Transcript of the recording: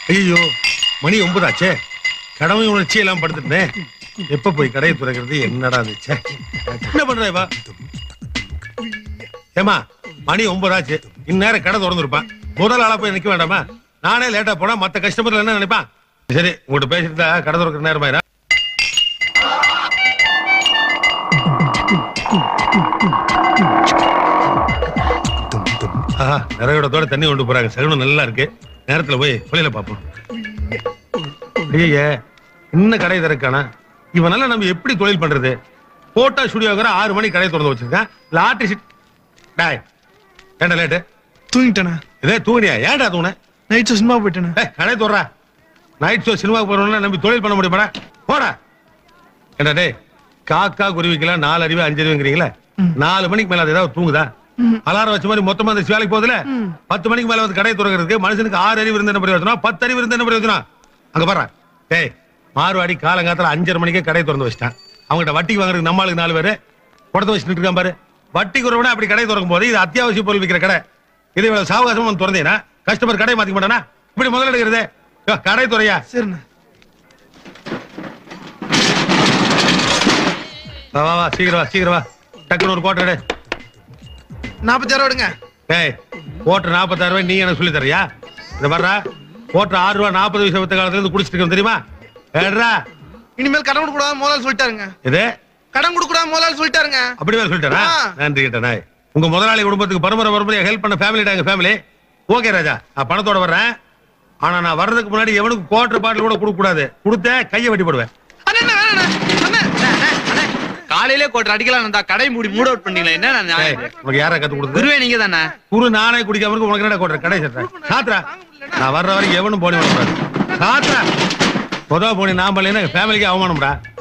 ஐயோ மணி ஒன்பதாச்சே கடமை உணர்ச்சி எல்லாம் படுத்துட்டேன் எப்ப போய் கடையை துறக்கிறது என்னடா இருந்துச்சே என்ன பண்ற இவ ஏமா மணி ஒன்பதாச்சு இந்நேரம் கடை திறந்துருப்பான் முதல் ஆளா போய் நிக்க வேண்டாமா நானே லேட்டா போனா மத்த கஸ்டமர் என்ன நினைப்பான் சரி உங்கள்கிட்ட பேசிட்டு இருந்தா கடை திறக்கிற நேரம் ஆயிரா ஆஹா நிறையோடத்தோட தண்ணி கொண்டு போறாங்க சகுனம் நல்லா இருக்கு நேரத்துல போய் புள்ளையில பாப்போம் ஐயே இன்னும் கடை திறக்கானா இவனால நம்ம எப்படி தொழில் பண்றது போட்டா ஸ்டுடியோங்கிற ஆறு மணி கடை திறந்து வச்சிருக்கேன் லாட்டரி சீட் டாய் ஏன்டா லேட்டு தூங்கிட்டேண்ணே இதே தூங்கினியா ஏன்டா தூண நைட் சினிமா போயிட்டேண்ணே ஏய் கடை தோறா நைட் ஷோ சினிமாவுக்கு போறவங்க நம்பி தொழில் பண்ண முடியுமாடா போடா ஏண்டா டேய் காக்கா குருவிக்கெல்லாம் நாலு அறிவு அஞ்சு அறிவுங்கிறீங்களா நாலு மணிக்கு மேல அது ஏதாவது தூங்குதா அலாரம் வச்ச மாதிரி மொத்தமா அந்த வேலைக்கு போகுதுல பத்து மணிக்கு மேல வந்து கடை திறக்கிறதுக்கு மனுஷனுக்கு ஆறு அறிவு இருந்த என்ன பிரயோஜனம் பத்து அறிவு இருந்த என்ன பிரயோஜனம் அங்க பாரு டேய் மார்வாடி காலங்காலத்துல அஞ்சரை மணிக்கே கடை திறந்து வச்சிட்டான் அவங்ககிட்ட வட்டிக்கு வாங்குறதுக்கு நம்ம ஆளுக்கு நாலு பேரு குடத்தை வச்சுட்டு இருக்கான் பாரு வட்டி குறவன அப்படி கடை திறக்கும் போது இது அத்தியாவசிய பொருள் விற்கிற கடை இது இவ்வளவு சாவகாசமா வந்து திறந்தீங்கன்னா கஸ்டமர் கடை மாத்திக்க மாட்டானா இப்படி முதல்ல எடுக்கிறதே யோ, கடை துறையா சரிண்ணே வா வா வா சீக்கிரம் வா சீக்கிரம் வா டக்குனு ஒரு கோட்டை எடு நாற்பத்தாயிரம் விடுங்க டேய் கோட்டை நாற்பத்தாயிரம் ரூபாய் நீ எனக்கு சொல்லி தரியா இந்த வர்றா கோட்டை ஆறு ரூபா நாற்பது வயசு வித்த காலத்துல இருந்து குடிச்சிட்டு இருக்கோம் தெரியுமா ஏடுறா இனிமேல் கடன் கொடுக்க கூடாது முதலாளி சொல்லிட்டாருங்க இது கடன் கொடுக்க கூடாது முதலாளி சொல்லிட்டாருங்க அப்படி வேற சொல்லிட்டாரா ஆ. நன்றி கிட்ட உங்க முதலாளி குடும்பத்துக்கு பரம்பரை பரம்பரையா ஹெல்ப் பண்ண ஃபேமிலி எங்க ஃபேமிலி ஓகே ராஜா நான் பணத்தோட வர்றேன் ஆனா நான் வர்றதுக்கு முன்னாடி எவனுக்கு கோட்டர் பாட்டில் கூட கொடுக்க கூடாது கொடுத்த கையை வெட்டி போடுவேன் அண்ணே அண்ணே, வேணாண்ணே அண்ணே காலையிலே கோட்டர் அடிக்கலாம் இருந்தா கடை மூடி மூட் அவுட் பண்ணீங்களா என்ன நான் ஏய், நியாயம் இது? உனக்கு யாரா கத்து கொடுத்தது குருவே நீங்க தானே குரு நானே குடிக்காம இருக்கு உனக்கு என்ன கோட்டர் கடை சட்டை சாத்திரா நான் வர்ற வரைக்கும் எவனும் போனி வரக்கூடாது சாத்திரா பொதுவா போனி நான் பண்ணலைன்னா ஃபேமிலிக்கு அவமானம்டா